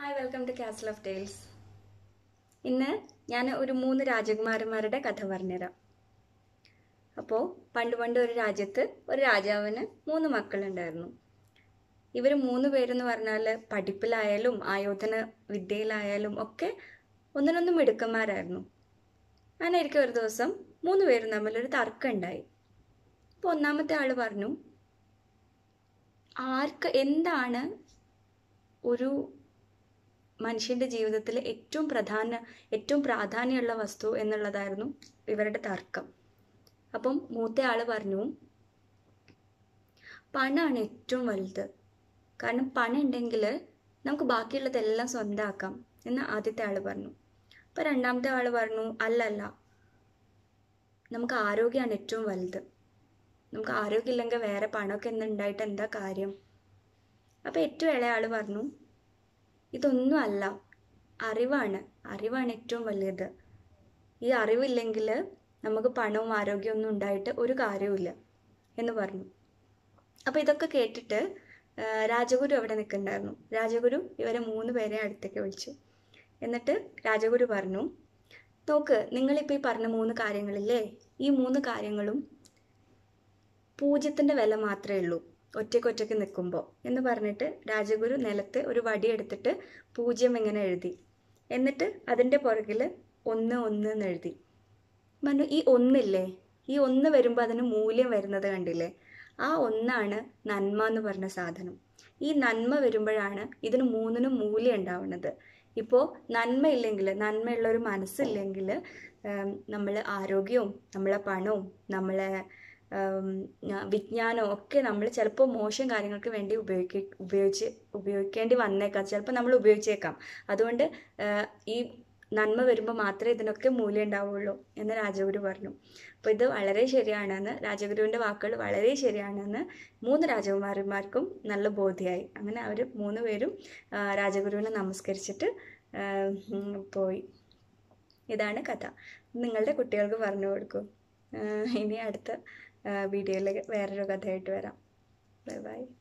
hi welcome to castle of tales ഇന്ന് ഞാൻ ഒരു മൂന്ന് രാജകുമാരന്മാരുടെ കഥ പറഞ്ഞുതരാം അപ്പോൾ പണ്ട് പണ്ട് ഒരു രാജ്യത്ത് ഒരു രാജാവിന് മൂന്ന് മക്കളുണ്ടായിരുന്നു ഇവർ മൂന്ന് പേരെന്ന് പറഞ്ഞാൽ പഠിപ്പിലായാലും ആയോധന വിദ്യയിലായാലും ഒക്കെ ഒന്നിനൊന്നും മിടുക്കന്മാരായിരുന്നു അങ്ങനെയായിരിക്കും ഒരു ദിവസം മൂന്ന് പേരും തമ്മിലൊരു തർക്കം ഉണ്ടായി അപ്പോൾ ഒന്നാമത്തെ ആൾ പറഞ്ഞു ആർക്ക് എന്താണ് ഒരു മനുഷ്യൻ്റെ ജീവിതത്തിൽ ഏറ്റവും പ്രധാന ഏറ്റവും പ്രാധാന്യമുള്ള വസ്തു എന്നുള്ളതായിരുന്നു ഇവരുടെ തർക്കം അപ്പം മൂത്ത ആൾ പറഞ്ഞു പണമാണ് ഏറ്റവും വലുത് കാരണം പണം ഉണ്ടെങ്കിൽ നമുക്ക് ബാക്കിയുള്ളതെല്ലാം സ്വന്തമാക്കാം എന്ന് ആദ്യത്തെ ആൾ പറഞ്ഞു അപ്പം രണ്ടാമത്തെ ആൾ പറഞ്ഞു അല്ലല്ല നമുക്ക് ആരോഗ്യമാണ് ഏറ്റവും വലുത് നമുക്ക് ആരോഗ്യമില്ലെങ്കിൽ വേറെ പണമൊക്കെ എന്തുണ്ടായിട്ട് എന്താ കാര്യം അപ്പോൾ ഏറ്റവും ഇളയ ആൾ പറഞ്ഞു ഇതൊന്നും അല്ല അറിവാണ് അറിവാണ് ഏറ്റവും വലിയത് ഈ അറിവില്ലെങ്കിൽ നമുക്ക് പണവും ആരോഗ്യമൊന്നും ഉണ്ടായിട്ട് ഒരു കാര്യവുമില്ല എന്ന് പറഞ്ഞു അപ്പോൾ ഇതൊക്കെ കേട്ടിട്ട് ആ, രാജഗുരു അവിടെ നിൽക്കുന്നുണ്ടായിരുന്നു രാജഗുരു ഇവരെ മൂന്ന് പേരെ അടുത്തേക്ക് വിളിച്ചു എന്നിട്ട് രാജഗുരു പറഞ്ഞു നോക്ക് നിങ്ങളിപ്പോൾ ഈ പറഞ്ഞ മൂന്ന് കാര്യങ്ങളില്ലേ ഈ മൂന്ന് കാര്യങ്ങളും പൂജ്യത്തിൻ്റെ വില മാത്രമേ ഉള്ളൂ ഒറ്റയ്ക്കൊറ്റയ്ക്ക് നിൽക്കുമ്പോൾ എന്ന് പറഞ്ഞിട്ട് രാജഗുരു നിലത്ത് ഒരു വടി എടുത്തിട്ട് പൂജ്യം ഇങ്ങനെ എഴുതി എന്നിട്ട് അതിൻ്റെ പുറകിൽ ഒന്ന് ഒന്ന് എന്ന് എഴുതി പറഞ്ഞു ഈ ഒന്നില്ലേ ഈ ഒന്ന് വരുമ്പോൾ അതിന് മൂല്യം വരുന്നത് കണ്ടില്ലേ ആ ഒന്നാണ് നന്മ എന്ന് പറഞ്ഞ സാധനം ഈ നന്മ വരുമ്പോഴാണ് ഇതിന് മൂന്നിനും മൂല്യം ഉണ്ടാവുന്നത് ഇപ്പോൾ നന്മയില്ലെങ്കിൽ നന്മയുള്ള ഒരു മനസ്സില്ലെങ്കിൽ നമ്മൾ ആരോഗ്യവും നമ്മളെ പണവും നമ്മളെ ഉം, ഞ- വിജ്ഞാനവും ഒക്കെ നമ്മൾ ചിലപ്പോൾ മോശം കാര്യങ്ങൾക്ക് വേണ്ടി ഉപയോഗിക്ക ഉപയോഗിച്ച് ഉപയോഗിക്കേണ്ടി വന്നേക്കാം ചിലപ്പോൾ നമ്മൾ ഉപയോഗിച്ചേക്കാം അതുകൊണ്ട് ആ, ഈ നന്മ വരുമ്പോൾ മാത്രമേ ഇതിനൊക്കെ മൂല്യം ഉണ്ടാവുള്ളൂ എന്ന് രാജഗുരു പറഞ്ഞു അപ്പോൾ ഇത് വളരെ ശരിയാണെന്ന് രാജഗുരുവിൻ്റെ വാക്കുകൾ വളരെ ശരിയാണെന്ന് മൂന്ന് രാജകുമാരന്മാർക്കും നല്ല ബോധ്യമായി അങ്ങനെ അവർ മൂന്ന് പേരും ആ, രാജഗുരുവിനെ നമസ്കരിച്ചിട്ട് ആ, ഉം, പോയി ഇതാണ് കഥ നിങ്ങളുടെ കുട്ടികൾക്ക് പറഞ്ഞു കൊടുക്കും ആ, ഇനി അടുത്ത വീഡിയോയിൽ വേറൊരു കഥയായിട്ട് വരാം ബൈ ബൈ